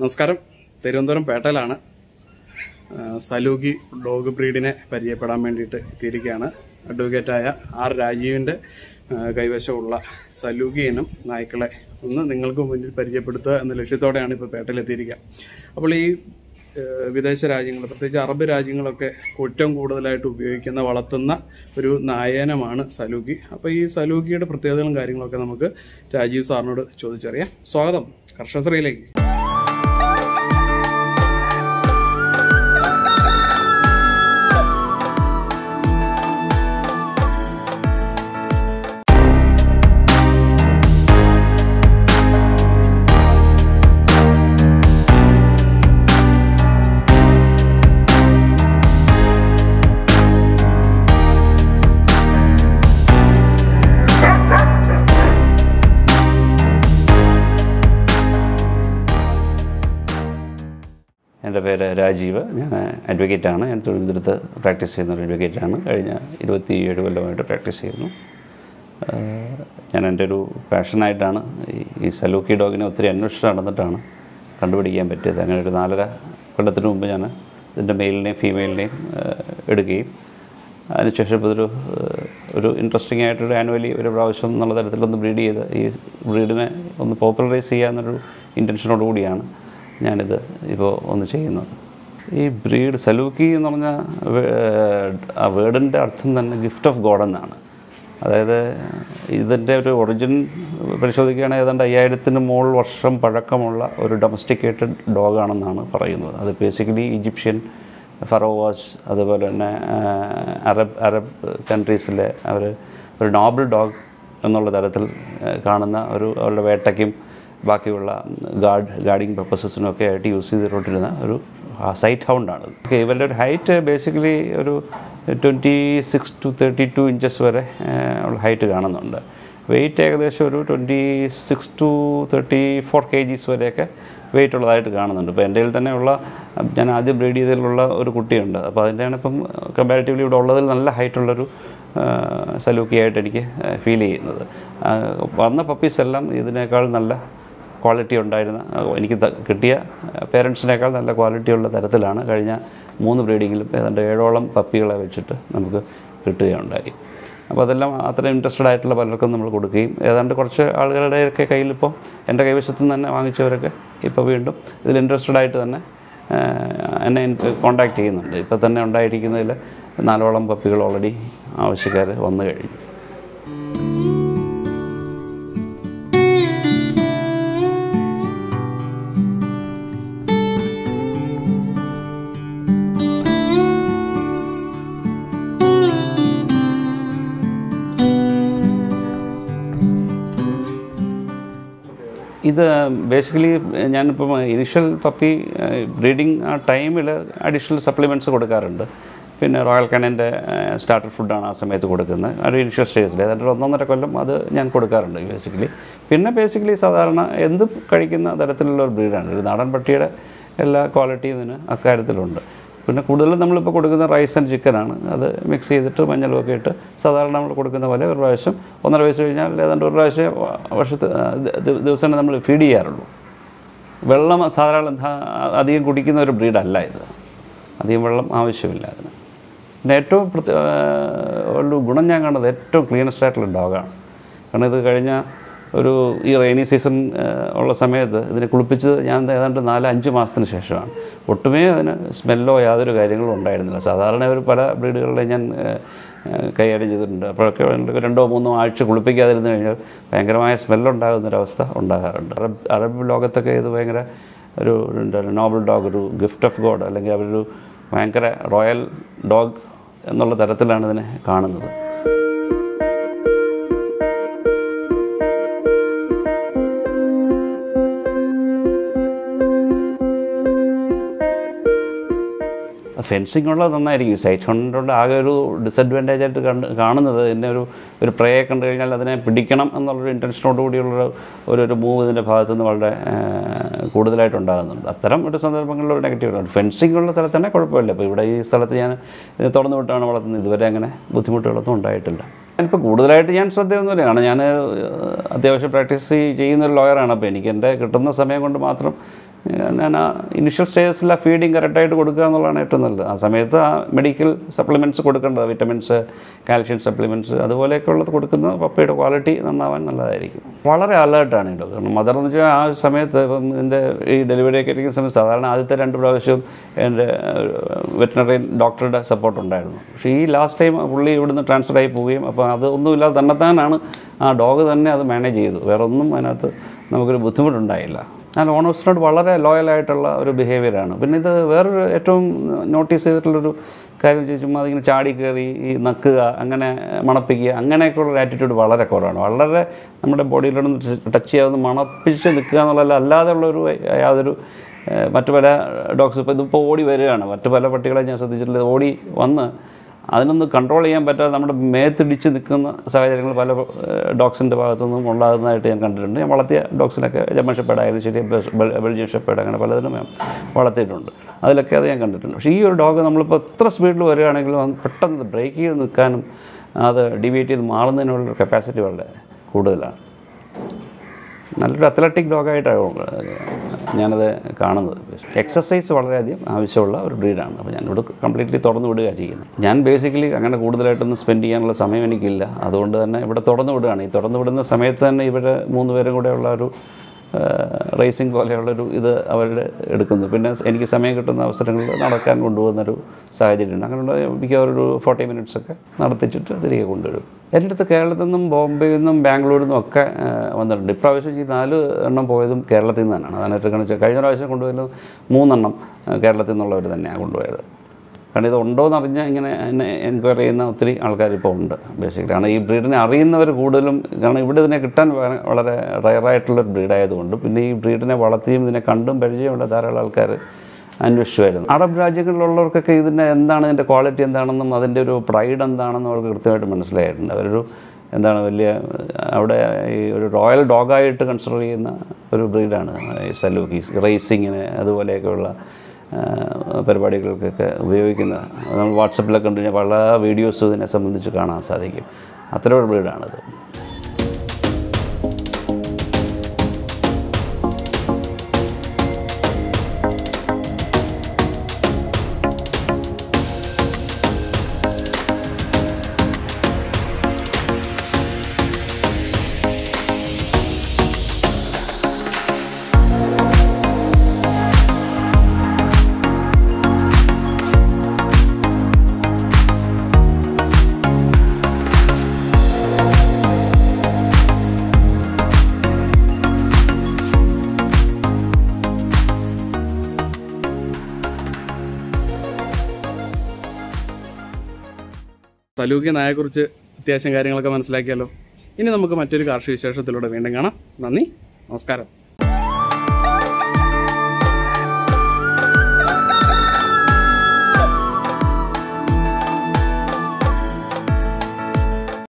നമസ്കാരം തിരുവനന്തപുരം പേട്ടയിലാണ് ആ, സലൂഗി ഡോഗ് ബ്രീഡിനെ പരിചയപ്പെടാൻ വേണ്ടിയിട്ട് എത്തിയിരിക്കുകയാണ് അഡ്വക്കേറ്റായ ആർ രാജീവിൻ്റെ ആ, കൈവശമുള്ള സലൂഗി ഇനം നായ്ക്കളെ ഒന്ന് നിങ്ങൾക്ക് മുന്നിൽ പരിചയപ്പെടുത്തുക എന്ന ലക്ഷ്യത്തോടെയാണ് ഇപ്പോൾ പേട്ടയിലെത്തിയിരിക്കുക അപ്പോൾ ഈ ആ, വിദേശ രാജ്യങ്ങൾ പ്രത്യേകിച്ച് അറബ് രാജ്യങ്ങളൊക്കെ ഏറ്റവും കൂടുതലായിട്ട് ഉപയോഗിക്കുന്ന വളർത്തുന്ന ഒരു നായനമാണ് സലൂഗി അപ്പോൾ ഈ സലൂഗിയുടെ പ്രത്യേകതകളും കാര്യങ്ങളൊക്കെ നമുക്ക് രാജീവ് സാറിനോട് ചോദിച്ചറിയാം സ്വാഗതം കർഷകശ്രീയിലേക്ക് എൻ്റെ പേര് രാജീവ് ഞാൻ അഡ്വക്കേറ്റാണ് ഞാൻ തിരുവനന്തപുരത്ത് പ്രാക്ടീസ് ചെയ്യുന്ന ഒരു അഡ്വക്കേറ്റാണ് കഴിഞ്ഞ ഇരുപത്തി ഏഴ് കൊല്ലമായിട്ട് പ്രാക്ടീസ് ചെയ്യുന്നു ആഹ് ഞാൻ എൻ്റെ ഒരു പാഷനായിട്ടാണ് ഈ- ഈ സലൂക്കി ഡോഗിനെ ഒത്തിരി അന്വേഷിച്ച് നടന്നിട്ടാണ് കണ്ടുപിടിക്കാൻ പറ്റിയത് അങ്ങനെ ഒരു നാലര കൊല്ലത്തിന് മുമ്പ് ഞാൻ ഇതിൻ്റെ മെയിലിനെയും ഫീമെയിലിനെയും ആഹ് എടുക്കുകയും അതിനുശേഷം ഇപ്പോൾ ഇതൊരു ആഹ് ഒരു ഇൻട്രസ്റ്റിംഗ് ആയിട്ടൊരു ആനുവലി ഒരു പ്രാവശ്യം എന്നുള്ള തരത്തിലൊന്ന് ബ്രീഡ് ചെയ്ത് ഈ ബ്രീഡിനെ ഒന്ന് പോപ്പുലറൈസ് ചെയ്യാമെന്നൊരു ഇൻറ്റൻഷനോട് കൂടിയാണ് ഞാനിത് ഇപ്പോൾ ഒന്ന് ചെയ്യുന്നത് ഈ ബ്രീഡ് സലൂക്കി എന്ന് പറഞ്ഞ വേ- ആ വേർഡിൻ്റെ അർത്ഥം തന്നെ ഗിഫ്റ്റ് ഓഫ് ഗോഡ് എന്നാണ് അതായത് ഇതിൻ്റെ ഒരു ഒറിജിൻ പരിശോധിക്കുകയാണെങ്കിൽ ഏതാണ്ട് അയ്യായിരത്തിന് മുകളിൽ വർഷം പഴക്കമുള്ള ഒരു ഡൊമസ്റ്റിക്കേറ്റഡ് ഡോഗാണെന്നാണ് പറയുന്നത് അത് ബേസിക്കലി ഈജിപ്ഷ്യൻ ഫറോവാസ് അതുപോലെ തന്നെ ആ, അറബ് അറബ് കൺട്രീസിലെ അവർ ഒരു നോബിൾ ഡോഗ് എന്നുള്ള തരത്തിൽ ആ, കാണുന്ന ഒരു അവരുടെ വേട്ടയ്ക്കും ബാക്കിയുള്ള ഗാർഡ് ഗാർഡിങ് പർപ്പസസിനും ഒക്കെ ആയിട്ട് യൂസ് ചെയ്തിട്ടുണ്ടിരുന്ന ഒരു സൈറ്റ് ഹൗണ്ടാണ് ഓക്കെ ഇവരുടെ ഒരു ഹൈറ്റ് ബേസിക്കലി ഒരു twenty six to thirty two inches വരെ ആ, ഉള്ള ഹൈറ്റ് കാണുന്നുണ്ട് വെയിറ്റ് ഏകദേശം ഒരു twenty six to thirty four K Gs വരെയൊക്കെ വെയിറ്റ് ഉള്ളതായിട്ട് കാണുന്നുണ്ട് ഇപ്പോൾ എൻ്റെ കയ്യിൽ തന്നെ ഉള്ള ഞാൻ ആദ്യം ബ്രീഡ് ചെയ്തതിലുള്ള ഒരു കുട്ടിയുണ്ട് അപ്പോൾ അതിൻ്റെയാണ് ഇപ്പം കമ്പാരിറ്റീവ്ലി ഇവിടെ ഉള്ളതിൽ നല്ല ഹൈറ്റുള്ളൊരു സലൂക്കിയായിട്ട് എനിക്ക് ഫീൽ ചെയ്യുന്നത് ആ, വന്ന പപ്പീസ് എല്ലാം ഇതിനേക്കാൾ നല്ല ക്വാളിറ്റി ഉണ്ടായിരുന്ന ആ, എനിക്ക് ത- കിട്ടിയ പേരൻസിനേക്കാൾ നല്ല ക്വാളിറ്റി ഉള്ള തരത്തിലാണ് കഴിഞ്ഞ മൂന്ന് ബ്രീഡിങ്ങിലും ഏതാണ്ട് ഏഴോളം പപ്പികളെ വെച്ചിട്ട് നമുക്ക് കിട്ടുകയുണ്ടായി അപ്പോൾ അതെല്ലാം അത്ര ഇൻട്രസ്റ്റഡ് ആയിട്ടുള്ള പലർക്കും നമ്മൾ കൊടുക്കുകയും ഏതാണ്ട് കുറച്ച് ആളുകളുടെയൊക്കെ കയ്യിലിപ്പം എൻ്റെ കൈവശത്തു നിന്ന് തന്നെ വാങ്ങിച്ചവരൊക്കെ ഇപ്പോൾ വീണ്ടും ഇതിൽ ഇൻട്രസ്റ്റഡ് ആയിട്ട് തന്നെ ആ, എന്നെ കോണ്ടാക്ട് ചെയ്യുന്നുണ്ട് ഇപ്പോൾ തന്നെ ഉണ്ടായിരിക്കുന്നതിൽ നാലോളം പപ്പികൾ ഓൾറെഡി ആവശ്യക്കാർ വന്നു കഴിഞ്ഞു ഇത് ബേസിക്കലി ഞാനിപ്പം ഇനിഷ്യൽ പപ്പി ബ്രീഡിങ് ആ ടൈമിൽ അഡീഷണൽ സപ്ലിമെൻറ്റ്സ് കൊടുക്കാറുണ്ട് പിന്നെ റോയൽ കനൻ്റെ സ്റ്റാർട്ടർ ഫുഡാണ് ആ സമയത്ത് കൊടുക്കുന്നത് ഒരു ഇനിഷ്യൽ സ്റ്റേജിൽ ഏതാണ്ട് ഒരു ഒന്നൊന്നര കൊല്ലം അത് ഞാൻ കൊടുക്കാറുണ്ട് ബേസിക്കലി പിന്നെ ബേസിക്കലി സാധാരണ എന്ത് കഴിക്കുന്ന തരത്തിലുള്ള ഒരു ബ്രീഡാണ് ഒരു നാടൻ പട്ടിയുടെ എല്ലാ ക്വാളിറ്റിയും ഇതിന് അക്കാര്യത്തിലുണ്ട് പിന്നെ കൂടുതലും നമ്മളിപ്പോൾ കൊടുക്കുന്ന റൈസ് ആൻഡ് ചിക്കനാണ് അത് മിക്സ് ചെയ്തിട്ട് മഞ്ഞളുമൊക്കെ ഇട്ട് സാധാരണ നമ്മൾ കൊടുക്കുന്ന പോലെ ഒരു പ്രാവശ്യം ഒന്നര വയസ്സ് കഴിഞ്ഞാൽ ഏതാണ്ട് ഒരു പ്രാവശ്യം വർഷത്ത് ദിവസം നമ്മൾ ഫീഡ് ചെയ്യാറുള്ളൂ വെള്ളം സാധാരണ ധ- അധികം കുടിക്കുന്ന ഒരു ബ്രീഡല്ല ഇത് അധികം വെള്ളം ആവശ്യമില്ല അതിന് പിന്നെ ഏറ്റവും പ്രത്യേക ഒരു ഗുണം ഞാൻ കാണുന്നത് ഏറ്റവും ക്ലീനസ്റ്റ് ആയിട്ടുള്ള ഡോഗാണ് കാരണം ഇത് കഴിഞ്ഞ ഒരു ഈ റെയിനി സീസൺ ഉള്ള സമയത്ത് ഇതിനെ കുളിപ്പിച്ചത് ഞാൻ ഏതാണ്ട് നാല് അഞ്ച് മാസത്തിന് ശേഷമാണ് ഒട്ടുമേ അതിന് സ്മെല്ലോ യാതൊരു കാര്യങ്ങളും ഉണ്ടായിരുന്നില്ല സാധാരണ ഒരു പല ബ്രീഡുകളിലെ ഞാൻ ഏഹ്, ഏഹ്, കൈകാര്യം ചെയ്തിട്ടുണ്ട് അപ്പോഴൊക്കെ രണ്ട് രണ്ടോ മൂന്നോ ആഴ്ച കുളിപ്പിക്കാതിരുന്ന് കഴിഞ്ഞാൽ ഭയങ്കരമായ സ്മെല്ലുണ്ടാകുന്നൊരവസ്ഥ ഉണ്ടാകാറുണ്ട് അറബ് അറബ് ലോകത്തൊക്കെ ഇത് ഭയങ്കര ഒരു എന്താണ് നോബൽ ഡോഗ് ഒരു ഗിഫ്റ്റ് ഓഫ് ഗോഡ് അല്ലെങ്കിൽ അവരൊരു ഭയങ്കര റോയൽ ഡോഗ് എന്നുള്ള തരത്തിലാണ് ഇതിനെ കാണുന്നത് ഫെൻസിങ് ഉള്ളത് നന്നായിരിക്കും സൈറ്റ് ഹണ്ടിൻ്റെ ആകെ ഒരു ഡിസഡ്വാൻറ്റേജ് ആയിട്ട് കണ്ട് കാണുന്നത് ഇതിൻ്റെ ഒരു ഒരു പ്രേയെ കണ്ടു കഴിഞ്ഞാൽ അതിനെ പിടിക്കണം എന്നുള്ളൊരു ഇൻറ്റൻഷനോട് കൂടിയുള്ള ഒരു ഒരു മൂവ് ഇതിൻ്റെ ഭാഗത്തു നിന്ന് വളരെ ആ, കൂടുതലായിട്ട് ഉണ്ടാകുന്നുണ്ട് അത്തരം ഒരു സന്ദർഭങ്ങളിൽ ഒരു നെഗറ്റീവ് ഉണ്ട് ഫെൻസിങ് ഉള്ള സ്ഥലത്ത് തന്നെ കുഴപ്പമില്ല ഇപ്പോൾ ഇവിടെ ഈ സ്ഥലത്ത് ഞാൻ ഇത് തുറന്നു വിട്ടാണ് വളർത്തുന്നത് ഇതുവരെ അങ്ങനെ ബുദ്ധിമുട്ടുകളൊന്നും ഉണ്ടായിട്ടില്ല ഞാനിപ്പോൾ കൂടുതലായിട്ട് ഞാൻ ശ്രദ്ധയൊന്നുമില്ല കാരണം ഞാൻ അത്യാവശ്യം പ്രാക്ടീസ് ചെയ്യുന്ന ഒരു ലോയറാണ് അപ്പോൾ എനിക്ക് എൻ്റെ കിട്ടുന്ന സമയം കൊണ്ട് മാത്രം ഞാൻ ആ ഇനിഷ്യൽ സ്റ്റേജസിൽ ആ ഫീഡിങ് കറക്റ്റായിട്ട് കൊടുക്കുക എന്നുള്ളതാണ് ഏറ്റവും നല്ലത് ആ സമയത്ത് ആ മെഡിക്കൽ സപ്ലിമെൻറ്റ്സ് കൊടുക്കേണ്ടത് വിറ്റമിൻസ് കാൽഷ്യം സപ്ലിമെൻറ്റ്സ് അതുപോലെയൊക്കെ ഉള്ളത് കൊടുക്കുന്ന പപ്പയുടെ ക്വാളിറ്റി നന്നാവാൻ നല്ലതായിരിക്കും വളരെ അലേർട്ടാണ് ഇത് കാരണം മദർ എന്ന് വെച്ചാൽ ആ സമയത്ത് ഇപ്പം എൻ്റെ ഈ ഡെലിവറി ഒക്കെ ഇരിക്കുന്ന സമയത്ത് സാധാരണ ആദ്യത്തെ രണ്ട് പ്രാവശ്യവും എൻ്റെ വെറ്റിനറി ഡോക്ടറുടെ സപ്പോർട്ട് ഉണ്ടായിരുന്നു പക്ഷേ ഈ ലാസ്റ്റ് ടൈം പുള്ളി ഇവിടുന്ന് ട്രാൻസ്ഫർ ആയി പോവുകയും അപ്പോൾ അത് ഒന്നുമില്ലാതെ തന്നെത്താനാണ് ആ ഡോഗ് തന്നെ അത് മാനേജ് ചെയ്തു വേറെ ഒന്നും അതിനകത്ത് നമുക്കൊരു ബുദ്ധിമുട്ടുണ്ടായില്ല ഞാൻ ഓണേഴ്സിനോട് വളരെ ലോയലായിട്ടുള്ള ഒരു ബിഹേവിയറാണ് പിന്നെ ഇത് വേറൊരു ഏറ്റവും നോട്ടീസ് ചെയ്തിട്ടുള്ളൊരു കാര്യം വെച്ചാൽ ചുമ്മാ അതിങ്ങനെ ചാടി കയറി ഈ നക്കുക അങ്ങനെ മണപ്പിക്കുക അങ്ങനെയൊക്കെയുള്ള ആറ്റിറ്റ്യൂഡ് വളരെ കുറവാണ് വളരെ നമ്മുടെ ബോഡിയിലൊന്ന് ടച്ച് ചെയ്യാവുന്ന മണപ്പിച്ച് നിൽക്കുക എന്നുള്ള അല്ലാതെ ഉള്ളൊരു യാതൊരു ഏഹ്, മറ്റു പല ഡോഗ്സ് ഇപ്പോൾ ഇതിപ്പോൾ ഓടി വരികയാണ് മറ്റു പല പട്ടികളെ ഞാൻ ശ്രദ്ധിച്ചിട്ടുള്ളത് ഓടി വന്ന് അതിനൊന്ന് കൺട്രോൾ ചെയ്യാൻ പറ്റാതെ നമ്മുടെ മേത്തിടിച്ച് നിൽക്കുന്ന സാഹചര്യങ്ങൾ പല ഡോഗ്സിൻ്റെ ഭാഗത്തു നിന്നും ഉണ്ടാകുന്നതായിട്ട് ഞാൻ കണ്ടിട്ടുണ്ട് ഞാൻ വളർത്തിയ ഡോഗ്സിനൊക്കെ ജർമ്മൻ ഷെപ്പേഡ് ആയാലും ശരി ബെൽ- ബെൽ- ബെൽജിയം ഷെപ്പേഡ് അങ്ങനെ പലതിനും ഞാൻ വളർത്തിയിട്ടുണ്ട് അതിലൊക്കെ അത് ഞാൻ കണ്ടിട്ടുണ്ട് പക്ഷേ ഈ ഒരു ഡോഗ് നമ്മളിപ്പോൾ എത്ര സ്പീഡിൽ വരികയാണെങ്കിലും അത് പെട്ടെന്ന് ബ്രേക്ക് ചെയ്ത് നിൽക്കാനും അത് ഡിവേറ്റ് ചെയ്ത് മാറുന്നതിനുള്ള കപ്പാസിറ്റി വളരെ കൂടുതലാണ് നല്ലൊരു അത്ലറ്റിക് ഡോഗായിട്ടാണ് ഞാനത് കാണുന്നത് എക്സസൈസ് വളരെയധികം ആവശ്യമുള്ള ഒരു ബ്രീഡാണ് അപ്പോൾ ഞാനിവിടെ കംപ്ലീറ്റ്ലി തുറന്നു വിടുക ചെയ്യുന്നത് ഞാൻ ബേസിക്കലി അങ്ങനെ കൂടുതലായിട്ടൊന്നും സ്പെൻഡ് ചെയ്യാനുള്ള സമയം എനിക്കില്ല അതുകൊണ്ട് തന്നെ ഇവിടെ തുറന്നു വിടുകയാണ് ഈ തുറന്നു വിടുന്ന സമയത്ത് തന്നെ ഇവർ മൂന്ന് പേരും കൂടെ ഉള്ള ഒരു റേസിംഗ് പോലെയുള്ളൊരു ഇത് അവരുടെ എടുക്കുന്നു പിന്നെ എനിക്ക് സമയം കിട്ടുന്ന അവസരങ്ങളിൽ നടക്കാൻ കൊണ്ടുപോകുന്നൊരു സാഹചര്യമുണ്ട് അങ്ങനെയുള്ള മിക്കവാറും ഒരു ഫോർട്ടി മിനിറ്റ്സ് ഒക്കെ നടത്തിച്ചിട്ട് തിരികെ കൊണ്ടുവരും എൻ്റെ അടുത്ത് കേരളത്തിൽ നിന്നും ബോംബെയിൽ നിന്നും ബാംഗ്ലൂരിൽ നിന്നും ഒക്കെ ആ, വന്നിട്ടുണ്ട് ഇപ്രാവശ്യം ഈ നാല് എണ്ണം പോയതും കേരളത്തിൽ നിന്ന് തന്നെയാണ് അതാണ് ഏറ്റവും കാണിച്ചത് കഴിഞ്ഞ പ്രാവശ്യം കൊണ്ടുപോയത് മൂന്നെണ്ണം ആ, കേരളത്തിൽ നിന്നുള്ളവർ തന്നെയാണ് കൊണ്ടുപോയത് കാരണം ഇത് ഉണ്ടോ എന്ന് അറിഞ്ഞാൽ ഇങ്ങനെ എന്നെ എൻക്വയറി ചെയ്യുന്ന ഒത്തിരി ആൾക്കാർ ഇപ്പോൾ ഉണ്ട് ബേസിക്കലി കാരണം ഈ ബ്രീഡിനെ അറിയുന്നവർ കൂടുതലും കാരണം ഇവിടെ ഇതിനെ കിട്ടാൻ വ- വളരെ റയറായിട്ടുള്ളൊരു ബ്രീഡായതുകൊണ്ട് പിന്നെ ഈ ബ്രീഡിനെ വളർത്തിയും ഇതിനെ കണ്ടും പരിചയമുള്ള ധാരാളം ആൾക്കാർ അന്വേഷിച്ചു വരുന്നു അറബ് രാജ്യങ്ങളിലുള്ളവർക്കൊക്കെ ഇതിൻ്റെ എന്താണ് ഇതിൻ്റെ ക്വാളിറ്റി എന്താണെന്നും അതിൻ്റെ ഒരു പ്രൈഡ് എന്താണെന്നും അവർക്ക് കൃത്യമായിട്ട് മനസ്സിലായിട്ടുണ്ട് അവരൊരു എന്താണ് വലിയ അവിടെ ഈ ഒരു റോയൽ ഡോഗായിട്ട് കൺസിഡർ ചെയ്യുന്ന ഒരു ബ്രീഡാണ് ഈ സലൂക്കി റേസിങ്ങിന് അതുപോലെയൊക്കെയുള്ള ആ, പരിപാടികൾക്കൊക്കെ ഉപയോഗിക്കുന്നത് നമ്മൾ വാട്സപ്പിലൊക്കെ കണ്ടു കഴിഞ്ഞാൽ പല വീഡിയോസും ഇതിനെ സംബന്ധിച്ച് കാണാൻ സാധിക്കും അത്തരം ഒരു ബ്രീഡാണിത് സലൂക്കി നായെക്കുറിച്ച് അത്യാവശ്യം കാര്യങ്ങളൊക്കെ മനസ്സിലാക്കിയല്ലോ ഇനി നമുക്ക് മറ്റൊരു കാർഷിക വിശേഷത്തിലൂടെ വീണ്ടും കാണാം നന്ദി നമസ്കാരം